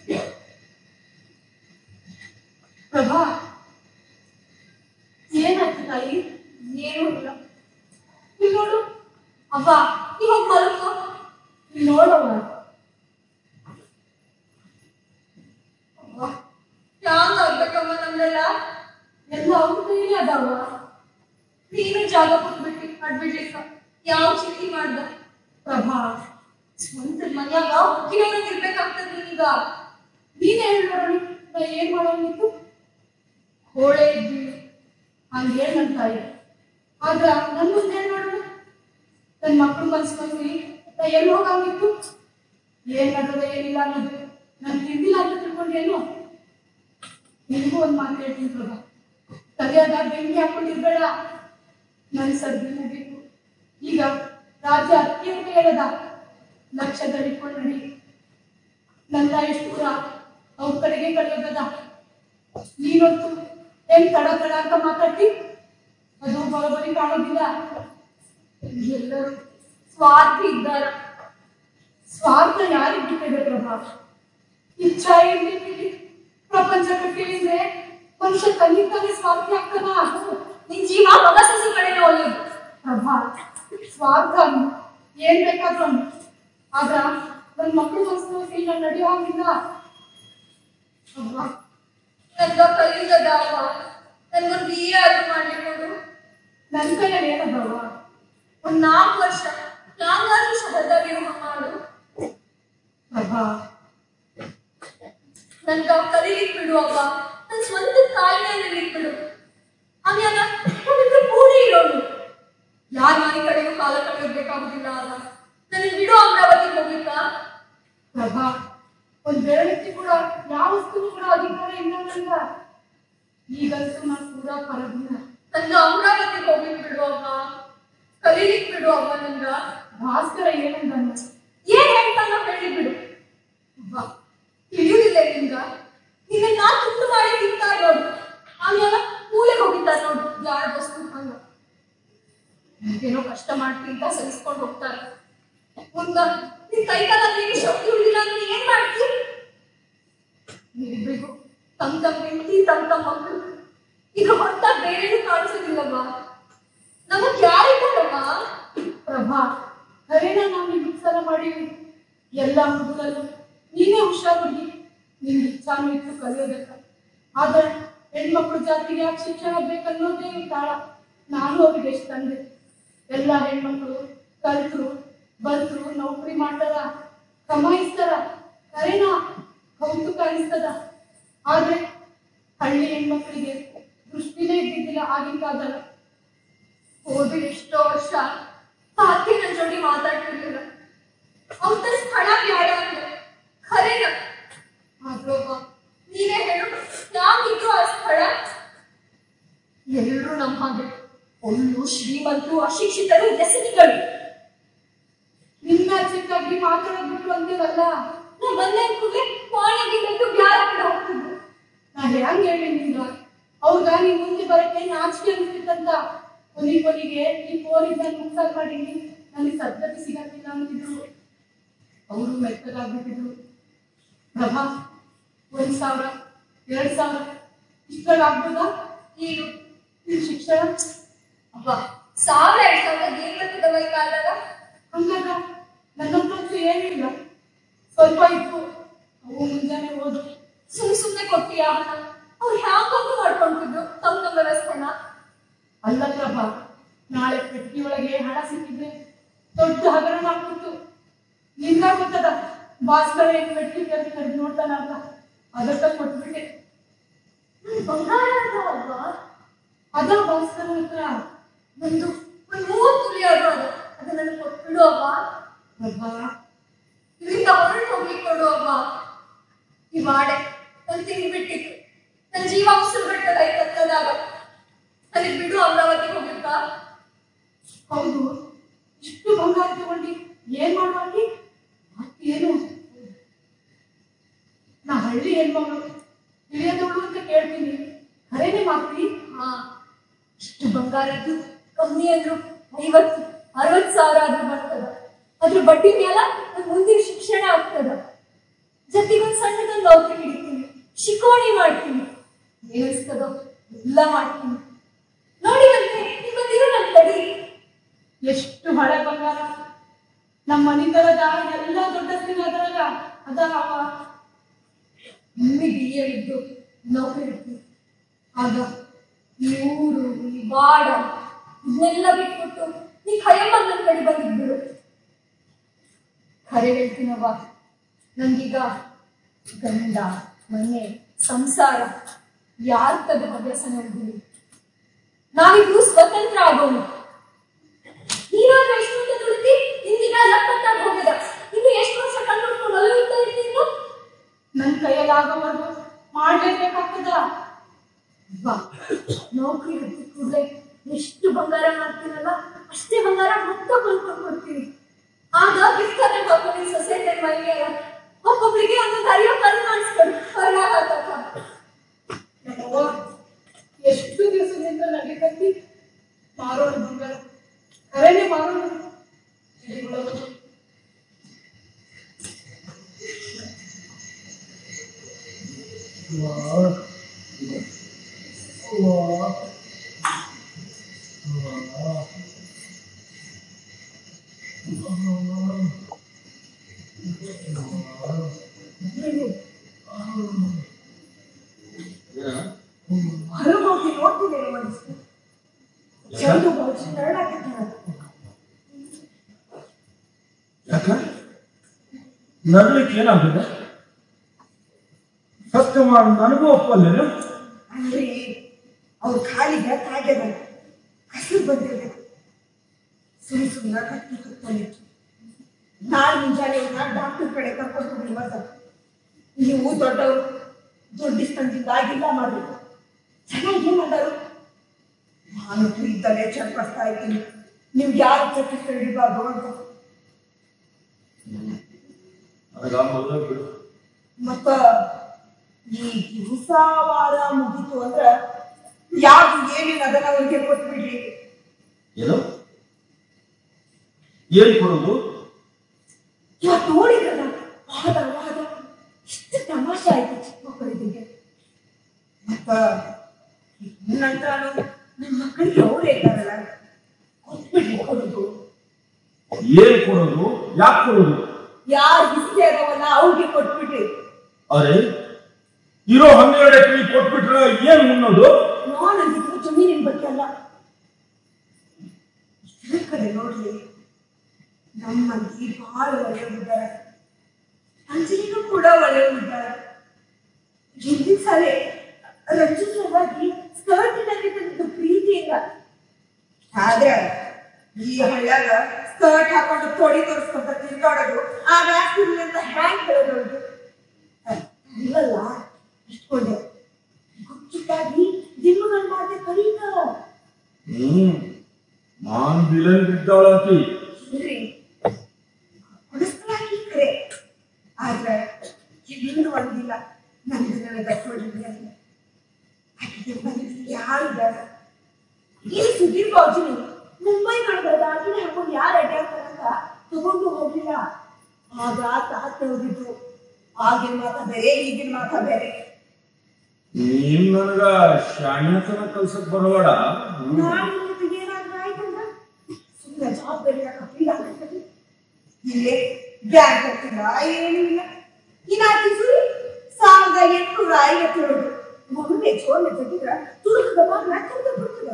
ಪ್ರಭಾ ಏನಾಯ್ತು ತಾಯಿ ಏನೂ ಇಲ್ಲ ಇಲ್ಲಿ ನೋಡು ಅವ್ವ ಇವಾಗ ಮಲಗು ಇಲ್ಲಿ ನೋಡವ್ವ ಅವ್ವ ಹ್ಯಾಂಗ ಆಗ್ಬೇಕಮ್ಮ ನಮ್ದೆಲ್ಲ ಎಲ್ಲ ಅವ್ರ ಕೈಲಿ ಅದಾವ ನೀನು ಜಾಗ ಕೊಟ್ಬಿಟ್ಟು ಅಡ್ಬಿಡ್ಲಿಕ್ಕ ಯಾವ ಚಿಟ್ಟಿ ಮಾಡ್ದ ಪ್ರಭಾ ಸ್ವಂತ ಮನ್ಯಾಗ ಹುಟ್ಟಿನವ್ರಂಗ್ ಇರ್ಬೇಕಾಗ್ತದ ನೀನೀಗ ನೀನೇ ಹೇಳಿ ನೋಡೋಣ ನಾ ಏನ್ ಮಾಡೋನಿತ್ತು ಹೋಳೆ ಇದ್ವಿ ಹಂಗ ಹೇಳ್ ನನ್ ತಾಯಿ ಆದ್ರ ನನ್ ಮುಂದೆ ಹೇಳಿ ನೋಡೋಣ ನನ್ ಮಕ್ಳು ಕಲ್ಸ್ಕೊಂಡ್ವಿ ನಾ ಎಲ್ಲಿ ಹೋಗಂಗಿತ್ತು ಏನ್ ನಡೆದ ಏನಿಲ್ಲ ಅನ್ನೋದು ನನ್ ತಿಂದಿಲ್ಲ ಅಂತ ತಿಳ್ಕೊಂಡೇನು ನಿನಗೂ ಒಂದ್ ಮಾತು ಹೇಳ್ತೀನಿ ಪ್ರಭಾ ತಲೆಯಾದ ಬೆಂಕಿ ಹಾಕೊಂಡಿರ್ಬೇಡ ನನ್ ಸರ್ದಿ ಮುಗೀತು ಈಗ ರಾಜ್ಯ ಅತ್ಯಂತ ಹೇಳದ ಲಕ್ಷ ದಡಿಕೊಂಡು ನಡಿ ನನ್ನ ಎಷ್ಟು ದೂರ ಅವ್ರ ಕಡೆಗೆ ಕಳೆಯೋದದ ನೀನೊತ್ತು ಏನ್ ತಡ ತಡ ಅಂತ ಮಾತಾಡ್ತಿ ಅದು ಬರೋಬರಿ ಕಾಣೋದಿಲ್ಲ ಎಲ್ಲರೂ ಸ್ವಾರ್ಥಿ ಇದ್ದಾರ ಸ್ವಾರ್ಥ ಯಾರಿಗೆ ಬಿಟ್ಟಿದೆ ಪ್ರಭಾ ಇಚ್ಛಾ ಏನಿಲ್ಲ ಪ್ರಪಂಚ ಕಟ್ಟಿದ್ರೆ ಮನುಷ್ಯ ತನ್ನಿಂತಾನೆ ಸ್ವಾರ್ಥಿ ಆಗ್ತಾನ ನಿನ್ ಜೀವ ಮಗ ಸಸಿ ಕಡೆನೇ ಒಳ್ಳೇದು ಪ್ರಭಾ ಸ್ವಾರ್ಥ ಅನ್ನು ಏನ್ ಬೇಕಾದ್ರೂ ಅನ್ನು ಆದ್ರ ನನ್ ಮಕ್ಕಳು ಮನಸ್ಸು ನಾನು ನಡೆಯೋ ಹಾಗಿಲ್ಲ ಅಬ್ಬಾ ನನ್ಗ ಕಲಿಯುಗದ ಅವ್ವ ನನ್ಗೊಂದು ವೀರ ಅದು ಮಾಡ್ಲಿಕ್ಕೋದು ನನ್ ಕೈಯಲ್ಲಿ ಏನದವ ಒಂದ್ ನಾಲ್ಕು ವರ್ಷ ನಾಲ್ಕಾರು ಶಹದಾಗಿರೋ ಮಾಡು ಪ್ರಭಾ ನನ್ಗ ಕಲೀಲಿಕ್ ಬಿಡು ಅವ್ವ ನನ್ ಸ್ವಂತ ಕಾಲಿನ ನಿಲ್ಲಿಕ್ ಬಿಡು ಆಮ್ಯಾಗ ನಾವಿಬ್ರು ಕೂಡಿ ಇರೋನು ಯಾರ ಮನೆ ಕಡೆಗೂ ಕಾಲ ಕಳೆಯೋದ್ಬೇಕಾಗುದಿಲ್ಲ ಅಲ್ಲ ನನಗೆ ಬಿಡು ಅಮರಾವತಿಗೆ ಹೋಗ್ಲಿಕ್ಕ ಪ್ರಭಾ ಒಂದ್ ಬೆರಳಿಗೆ ಕೂಡ ಯಾವ ವಸ್ತುವು ಕೂಡ ಅಧಿಕಾರ ಇಲ್ಲ ನಂಗ ಈಗಂತೂ ನಾನು ಪೂರಾ ಪರದಿನ ನನ್ಗ ಅಮರಾವತಿಗೆ ಹೋಗ್ಲಿಕ್ ಬಿಡು ಅವ್ವ ಕಲೀಲಿಕ್ ಬಿಡು ಅವ್ವ ನನ್ಗ ಭಾಸ್ಕರ ಏನಂದಾನ ಏನ್ ಹೇಳ್ತಾನ ಹೇಳಿ ಬಿಡು ಅವ್ವ ತಿಳಿಯುವುದಿಲ್ಲ ನಿಮ್ಗ ನಿನ್ನ ನಾ ತುತ್ತು ಮಾಡಿ ತಿಂತಾರ ನೋಡು ಆಮೇಲೆ ಮೂಲೆಗೆ ಹೋಗಿದ್ದಾರ ನೋಡು ಯಾರ ವಸ್ತು ಹಂಗ ಏನೋ ಕಷ್ಟ ಮಾಡ್ತಿಂತ ಸಹಿಸ್ಕೊಂಡು ಹೋಗ್ತಾರ ಮುಂದ ನಿನ್ ಕೈ ಕಾಲಲ್ಲಿ ಶಕ್ತಿ ಉಳಿದಿಲ್ಲ ಅಂದ್ರೆ ಏನ್ ಮಾಡ್ತಿ ನೀವಿಬ್ರಿಗೂ ತಮ್ ತಮ್ಮ ಹೆಂಡತಿ ತಮ್ ತಮ್ಮ ಮಕ್ಕಳು ಇದು ಹೊತ್ತ ಬೇರೇನು ಕಾಣಿಸೋದಿಲ್ಲವ್ವ ನಮಗ್ ಯಾರಿದ್ದಾರಮ್ಮ ಪ್ರಭಾ ಖರೇನ ನಾವು ನಿಮ್ಗೆ ಸಲ ಮಾಡೀವಿ ಎಲ್ಲ ಮೃಗದಲ್ಲೂ ನೀನೇ ಹುಷಾರಾಗಿ ನಿಮ್ಗೆ ಇಚ್ಛಾನು ಇತ್ತು ಕಲಿಯೋದಕ್ಕ ಆದ್ರೆ ಹೆಣ್ಮಕ್ಳು ಜಾತಿಗೆ ಯಾಕೆ ಶಿಕ್ಷಣ ಬೇಕನ್ನೋದೇ ತಾಳ ನಾನು ಅವ್ರಿಗೆ ಎಷ್ಟು ತಂದೆ ಎಲ್ಲ ಹೆಣ್ಮಕ್ಳು ಕಲ್ತರು ಬಲ್ತರು ನೌಕರಿ ಮಾಡ್ತಾರ ಕಮಾಯಿಸ್ತಾರ ಕರೇನ ಕೌತುಕ ಅನಿಸ್ತದ ಆದ್ರೆ ಹಳ್ಳಿ ಹೆಣ್ಮಕ್ಳಿಗೆ ದೃಷ್ಟಿನೇ ಇದ್ದಿದ್ದಿಲ್ಲ ಆಗಿನ ಕಾಲದಾಗ ಹೋದ ಎಷ್ಟೋ ವರ್ಷ ಸಾಧ್ಯ ನನ್ ಜೋಡಿ ಮಾತಾಡ್ತಿರ್ಲಿಲ್ಲ ಅವ್ರ ಸ್ಥಳ ಬ್ಯಾಡ ಅಂದ್ರೆ ಖರೇನ ಆದ್ರೂ ಒಬ್ಬ ನೀನೇ ಹೇಳು ಯಾಕಿದ್ರು ಆ ಸ್ಥಳ ಎಲ್ಲರೂ ನಮ್ಮ ಹಾಗೆ ಒಳ್ಳು ಶ್ರೀಮಂತರು ಅಶಿಕ್ಷಿತರು ವ್ಯಸನಿಗಳು ನಿನ್ನ ಚಿಕ್ಕಾಗಿ ಮಾತಾಡೋದ್ ಬಿಟ್ಟು ಅಂತೀವಲ್ಲ ನಾ ಬಂದೆ ಕೂಡಲೇ ಕೋಣೆಗೆ ಬಿಟ್ಟು ಬ್ಯಾರ ಕಡೆ ಹೋಗ್ತಿದ್ರು ನಾ ಹೆಂಗ್ ಹೇಳಿ ನಿಂಗ ಹೌದಾ ನೀನ್ ಮುಂದೆ ಬರಕ್ಕೆ ನಾಚಿಕೆ ಅನ್ಸ್ತಿತ್ತಂತ ಕೊನೆ ಕೊನೆಗೆ ಈ ಫೋನಿಂದ ಮುಕ್ಸಾಲ್ ಮಾಡೀನಿ ನನಗೆ ಸದ್ಗತಿ ಸಿಗಕ್ಕಿಲ್ಲ ಅಂತಿದ್ರು ಅವರು ಮೆತ್ತಗಾಗ್ಬಿಟ್ಟಿದ್ರು ಪ್ರಭಾ ಒಂದ್ ಸಾವಿರ ಎರಡ್ ಸಾವಿರ ಇಷ್ಟರಲ್ಲಿ ಆಗ್ಬೋದಾ ಏನು ನಿನ್ ಶಿಕ್ಷಣ ಅಬ್ಬಾ ಸಾವಿರ ಎರಡ್ ಸಾವಿರ ಏನ್ ಬರ್ತದವ ಈ ಕಾಲದಾಗ ಹಂಗಾಗ ನನ್ನ ಹತ್ರ ಏನಿಲ್ಲ ಸ್ವಲ್ಪ ಇತ್ತು ಅವು ಮುಂಜಾನೆ ಹೋದ್ರು ಸುಮ್ ಸುಮ್ನೆ ಕೊಟ್ಟಿಯ ಹಣ ಅವ್ರು ಹ್ಯಾಂಗೊಂದು ಮಾಡ್ಕೊಂತಿದ್ರು ತಮ್ಮ ತಮ್ಮ ವ್ಯವಸ್ಥೆನ ಅಲ್ಲ ಪ್ರಭಾ ನಾಳೆ ಪೆಟ್ಟಿ ಒಳಗೆ ಹಣ ಸಿಕ್ಕಿದ್ರೆ ದೊಡ್ಡ ಹಗರಣ ಆಗ್ತಿತ್ತು ನಿನ್ನ ಗೊತ್ತದ ಭಾಸ್ಕರ ಏನ್ ಪೆಟ್ಟಿ ಕರೆದು ಕರೆದು ನೋಡ್ತಾನ ಅಂತ ಅದಕ್ಕ ಕೊಟ್ಬಿಟ್ಟೆ ನನ್ ಬಂಗಾರ ಅದ ಅಲ್ವಾ ಅದ ಭಾಸ್ಕರ ಹತ್ರ ಒಂದು ಒಂದ್ ಮೂವತ್ತು ತುಲಿ ಅದು ಅದ ಅದನ್ನ ನನಗೆ ಕೊಟ್ಬಿಡು ಅವ್ವ ಪ್ರಭಾ ಇಲ್ಲಿಂದ ಹೊರಟು ಹೋಗ್ಲಿಕ್ಕೆ ಕೊಡು ಅವ್ವ ಈ ವಾಡೆ ನನ್ ತಿಂದ್ಬಿಟ್ಟಿತ್ತು ನನ್ ಜೀವ ಉಸಿರು ಬಿಟ್ಟದ ಈ ಕತ್ತದಾಗ ನನಗೆ ಬಿಡು ಅಮರಾವತಿಗೆ ಹೋಗ್ಲಿಕ್ಕ ಹೌದು ಇಷ್ಟು ಬಂಗಾರ ತಗೊಂಡು ಏನ್ ಮಾಡುವಾಗಿ ಮತ್ತೇನು ನಾ ಹಳ್ಳಿ ಹೆಣ್ಮಗಳು ತಿಳಿಯದವಳು ಅಂತ ಕೇಳ್ತೀನಿ ಖರೇನೆ ಮಾಡ್ತೀನಿ ಹಾ ಇಷ್ಟು ಬಂಗಾರದ್ದು ಕಮ್ಮಿ ಅಂದ್ರು ಐವತ್ತು ಅರವತ್ತು ಸಾವಿರ ಆದ್ರೂ ಬರ್ತದ ಅದ್ರ ಬಡ್ಡಿ ಮೇಲ ನನ್ ಮುಂದಿನ ಶಿಕ್ಷಣ ಆಗ್ತದ ಜೊತೆಗೊಂದ್ ಸಣ್ಣದೊಂದು ಒಂದು ನೌಕರಿ ಹಿಡಿತೀನಿ ಶಿಕೋಣಿ ಮಾಡ್ತೀನಿ ಏನಿಸ್ತದೋ ಎಲ್ಲ ಮಾಡ್ತೀನಿ ನೋಡಿ ಬಂದೆ ನೀವು ಬಂದಿರೋ ನನ್ನ ಕಡೆ ಎಷ್ಟು ಹಳೆ ಬಂಗಾರ ನಮ್ಮ ಮನಿತನದ ಎಲ್ಲ ದೊಡ್ಡಸ್ತಿನ ಅದ್ರಾಗ ಅದಾವ ನಿಮಗೆ ಇದ್ದು ನೌಕರಿ ಹಿಡ್ತೀನಿ ಆಗ ಈ ಊರು ಈ ಬಾಡ ಇದನ್ನೆಲ್ಲ ಬಿಟ್ಬಿಟ್ಟು ನೀ ಖಯಮ್ಮ ನನ್ನ ಕಡೆ ಬಂದಿದ್ಬಿಡು ಖರೆ ಹೇಳ್ತೀನವ್ವ ನಂಗೀಗ ಗಂಡ ಮನೆ ಸಂಸಾರ ಯಾರ ತದ ಹವ್ಯಾಸ ನೋಡಿದ್ದೀನಿ ನಾವಿಬ್ರು ಸ್ವತಂತ್ರ ಆಗೋಣ ನೀನಾದ್ರೂ ಎಷ್ಟು ಅಂತ ದುಡಿದಿ ಇಂದಿಗ ಲಪ್ಪತ್ತಾಗಿ ಹೋಗ್ಯದ ಇನ್ನು ಎಷ್ಟು ವರ್ಷ ಕಣ್ಣು ಅಲ್ಲಿಂದ ಇರ್ತೀನಿ ನನ್ನ ಕೈಯಲ್ಲಿ ಆಗೋವರೆಗೂ ಮಾಡ್ಲೇಬೇಕಾಗ್ತದ ಬಾ ನೌಕರಿ ಹಿಡಿದ ಕೂಡಲೇ ಎಷ್ಟು ಬಂಗಾರ ಮಾಡ್ತೀನಲ್ಲ ಅಷ್ಟೇ ಬಂಗಾರ ಮತ್ತೆ ಕೊಂಡ್ಕೊಂಡು ಕೊಡ್ತೀನಿ ಆಗ ಬಿಸ್ತಾರೆ ಹಾಕೊಂಡು ಸೊಸೈಟಿ ಮನೆಗೆ ಒಬ್ಬೊಬ್ಳಿಗೆ ಒಂದೊಂದು ಅರಿಯೋ ಕಲ್ ಮಾಡಿಸ್ಕೊಂಡು ಹೊರ ಹಾಕಕ್ಕ ನಮ್ಮವ್ವ ಎಷ್ಟು ದಿವಸದಿಂದ ನಡೀತೈತಿ ಮಾರೋಣ ಬಂಗಾರ ಕರೆನೇ ಮಾರೋಣ ಎಲ್ಲಿಗೊಳಗು? ಹೊರಗೆ ಹೋಗಿ ನೋಡ್ತಿದ್ದೇನೆ ಮನಸ್ಸು ಚಂದು ಬಹುಶಃ ನರಳಾಗಿದ್ದಾನೆ ಯಾಕ ನರಳಿಕ್ಕೆ ಏನಾಗಿದೆ ಸತ್ಯ ಮಾಡಿ ನನಗೂ ಒಪ್ಪಲ್ಲೇನು ಅಂದ್ರೆ ಅವ್ರ ಕಾಲಿಗೆ ತಾಗ್ಯದ ಹಸಿರು ಬಂದಿರ್ಬೇಕು ಸುಮ್ ಸುಮ್ಮನೆ ಕಟ್ಟಿ ಕುತ್ಕೊಂಡಿತ್ತು ನಾಳೆ ಮುಂಜಾನೆ ಇವ್ರನ್ನ ಡಾಕ್ಟರ್ ಕಡೆ ಕರ್ಕೊಂಡು ಹೋಗಿ ಮತ್ತ ನೀವು ದೊಡ್ಡವರು ದೊಡ್ಡ ಸ್ಥಳದಿಂದ ಆಗಿಲ್ಲ ಮಾಡ್ಬೇಕು ಚೆನ್ನಾಗಿ ಏನ್ ಮಾಡೋರು ನಾನು ಇದ್ದಲ್ಲೇ ಚರ್ಪಿಸ್ತಾ ಇದ್ದೀನಿ ನೀವು ಯಾರು ಚರ್ಪಿಸ್ತಾ ಹಿಡಿಬಾರ್ದು ಅಂತ ನನಗ ಮೊದಲು ಬಿಡು ಮತ್ತ ಈ ದಿವಸ ವಾರ ಮುಗೀತು ಅಂದ್ರ ಯಾವ್ದು ಏನೇನು ಅದನ್ನ ಅವ್ರಿಗೆ ಕೊಟ್ಬಿಡ್ರಿ ಏನು ಏನ್ ಕೊಡೋದು ಇವತ್ತು ನೋಡಿದ್ರಲ್ಲ ವಾದ ವಾದ ಎಷ್ಟು ತಮಾಷೆ ಆಯ್ತು ಚಿಕ್ಕ ಮಕ್ಕಳಿಗೆ ಮತ್ತ ನಂತರ ನನ್ನ ಮಕ್ಕಳಿಗೆ ಅವರೇ ಇದ್ದಾರಲ್ಲ ಕೊಟ್ಬಿಡ್ರಿ ಕೊಡುದು ಏನ್ ಕೊಡೋದು ಯಾಕೆ ಕೊಡೋದು ಯಾರು ಇಷ್ಟೇ ಅದವಲ್ಲ ಅವ್ರಿಗೆ ಕೊಟ್ಬಿಡ್ರಿ ಅರೆ ಇರೋ ಹನ್ನೆರಡು ಎಕರೆ ಕೊಟ್ಬಿಟ್ರೆ ಏನ್ ಮುನ್ನೋದು ನಾನು ಅಂದಿದ್ದು ಜಮೀನಿನ ಬಗ್ಗೆ ಅಲ್ಲ ಈ ಕಡೆ ನೋಡ್ರಿ ನಮ್ಮ ಮಂದಿ ಬಹಳ ಒಳ್ಳೆಯವರಿದ್ದಾರೆ ಅಂಜಲಿಗೂ ಕೂಡ ಒಳ್ಳೆಯವರಿದ್ದಾರೆ ಹಿಂದಿನ ಸಾಲೆ ರಚಿತವಾಗಿ ಸ್ಕರ್ಟಿನಲ್ಲಿ ತಂದಿದ್ದು ಪ್ರೀತಿಯಿಂದ ಆದ್ರೆ ಈ ಹಳ್ಳ್ಯಾಗ ಸ್ಕರ್ಟ್ ಹಾಕೊಂಡು ತೊಡಿ ತೋರಿಸ್ಕೊಂತ ತಿರ್ಗಾಡೋದು ಆ ರಾತ್ರಿ ಅಂತ ಹ್ಯಾಂಗ್ ಹೇಳೋದು ಇಲ್ಲಲ್ಲ ಇಟ್ಕೊಂಡೆ ಗುಚ್ಚಿಟ್ಟಾಗಿ ದಿಮ್ಮಗಳ ಮಾತೆ ಕರೀತ ಹ್ಮ್ ನಾನ್ ಬಿಲನ್ ಬಿದ್ದಾಳಂತಿ ಇಲ್ರಿ ಹೊಡಿಸ್ಲಾಗಿ ಖರೆ ಆದ್ರೆ ಇಲ್ಲಿಂದ ಒಂದಿಲ್ಲ ನನಗೆ ನನಗೆ ಕೊಡ್ರಿ ಅಂತ ಆಕೆಗೆ ಬಂದಿದ್ದು ಯಾರು ಬೇಡ ಈ ಸುಧೀರ್ ಬಾಜುನಿ ಮುಂಬೈ ನೋಡ್ಬಾರ್ದ ಆಕಿನ ಹಾಕೊಂಡು ಯಾರು ಅಡ್ಡಾಡ್ತಾರಂತ ತಗೊಂಡು ಹೋಗಿಲ್ಲ ಆಗ ತಾತ ಹೋಗಿದ್ರು ಆಗಿನ ಮಾತ ಬೇರೆ ಈಗಿನ ಮಾತ ಬೇರೆ ನೀನ್ ನನಗ ಶಾಣ್ಯತನ ಕಲ್ಸಕ್ ಬರಬೇಡ ನಾಳೆ ಇವತ್ತಿಗೆ ಏನಾದ್ರೂ ಆಯ್ತಂದ್ರ ಸುಮ್ಮನೆ ಜವಾಬ್ದಾರಿ ಫೀಲ್ ಆಗ್ತದೆ ಇಲ್ಲೇ ಬ್ಯಾಂಕ್ ಹೋಗ್ತಿಲ್ಲ ಏನೂ ಇಲ್ಲ ಇನ್ನಾಕಿ ಸುರಿ ಸಾವಿರದ ಎಂಟುನೂರ ಐವತ್ತೇಳು ಮೊನ್ನೆ ಚೋರ್ನೆ ತೆಗಿದ್ರ ತುರುಕದ ಬಾಗ್ಲ ಕರ್ದು ಬಿಡ್ತದೆ